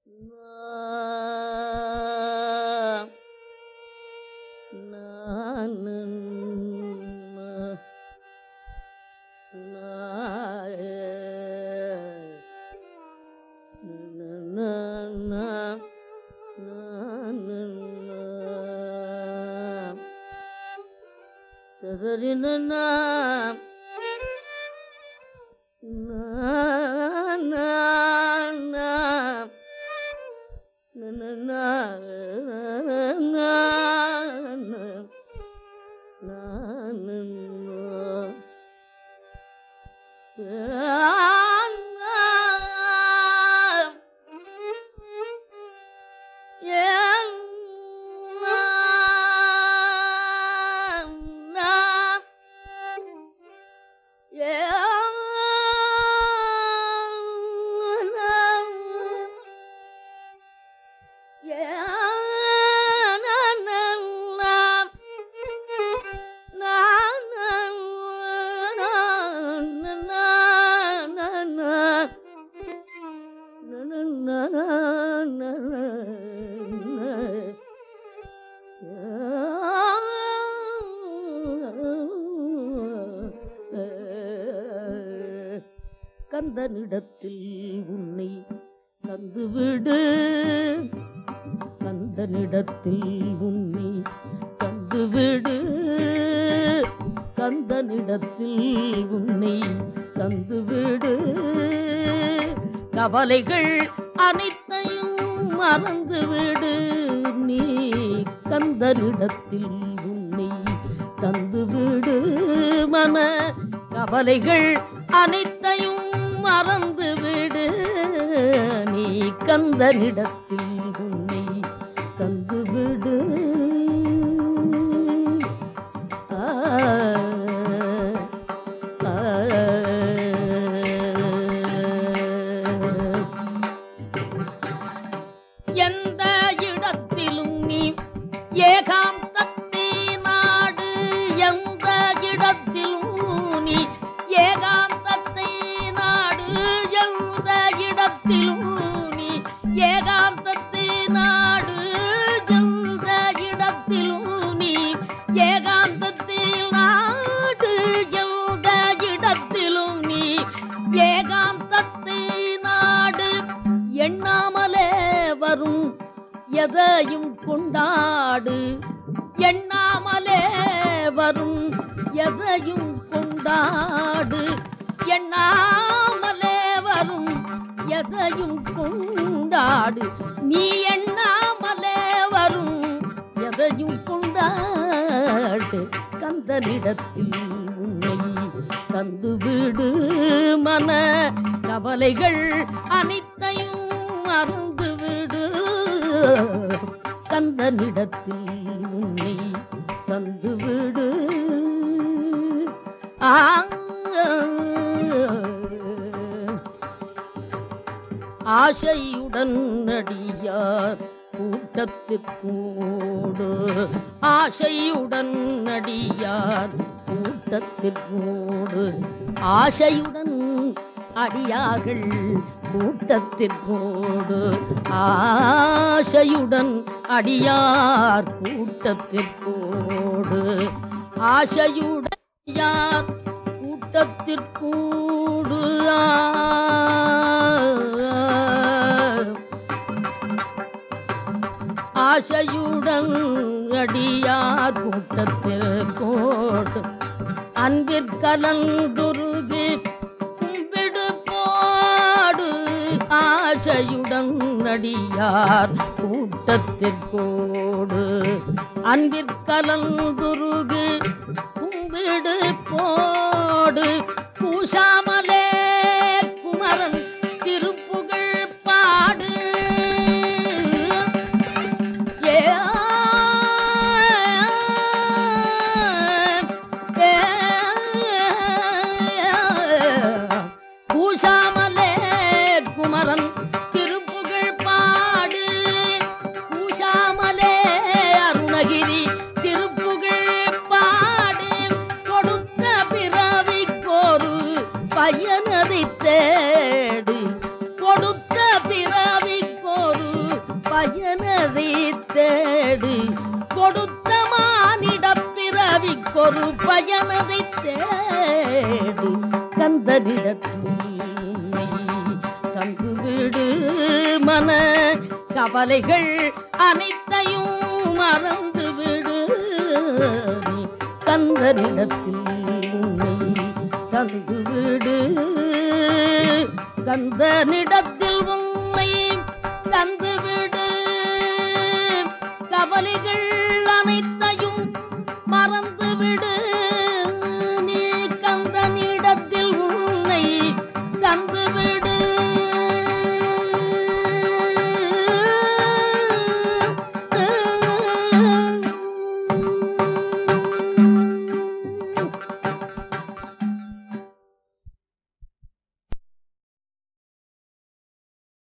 கந்தனிடத்தில் உன்னை தந்துவிடு கந்தனிடத்தில் உன்னை தந்துவிடு கந்தனிடத்தில் உன்னை தந்துவிடு கவலைகள் அனைத்தையும் மறந்துவிடு நீ கந்தனிடத்தில் உன்னை தந்துவிடு மன கவலைகள் அனைத்தையும் மறந்துவிடு நீ கந்தனிடத்தில் உன்னை தந்துவிடு ஆ, ஆ, எந்த இடத்திலும் நீ ஏகாந்தத்தை நாடு எந்த இடத்திலும் நீ ஏகாந்தத்தை நாடு எந்த இடத்திலும் நீ ஏகாந்தத்தை நாடு எந்த இடத்திலும் நீ ஏகாந்தத்தில் நாடு எந்த இடத்திலும் நீ ஏகாந்தத்தை நாடு எண்ணாமலே வரும் எதையும் கொண்டாடு எண்ணாமலே வரும் எதையும் கொண்டாடு எண்ணாமலே வரும் எதையும் கொண்டாடு நீ எண்ணாமலே வரும் எதையும் கொண்டாடு கந்தனிடத்தில் உன்னை தந்துவிடு மன கவலைகள் அனைத்தையும் மறந்துவிடு கந்தனிடத்தில் உன்னை தந்துவிடு ஆ ஆசையுடன் நடியார் கூட்டத்திற்கூடு ஆசையுடன் நடியார் கூட்டத்திற்கூடு ஆசையுடன் அடியார்கள் கூட்டத்திற்கோடு ஆசையுடன் அடியார் கூட்டத்திற்கோடு ஆசையுடன் யார் கூட்டத்திற்கூடு ஆ. ஆசையுடன் அடியார் கூட்டத்திற்கோடு அன்பிற்கலந்துருகி கும்பிடு போடு ஆசையுடன் நடியார் கூட்டத்திற்கோடு அன்பிற்கலந்துருகி கும்பிடு போடு பூசாமலே குமரன் திருப்புகழ் பாடு ஏ பூசாமலே குமரன் திருப்புகழ் பாடு பூசாமலே அருணகிரி திருப்புகழ் பாடு கொடுத்த பிறவிக்கோரு பயனதை தேடு கொடுத்த பிறவிக்கோரு பயனதை தேடு கொடுத்த மானிடப் பிறவிக்கொரு பயனதை தேடு கந்தனிடத்தில் உன்னை தந்து விடு மன கவலைகள் அனைத்தையும் மறந்து விடு நீ கந்தனிடத்தில் உன்னை தந்து விடு கந்தனிடத்தில் உன்னை தந்து விடு கவலைகள் அனைத்து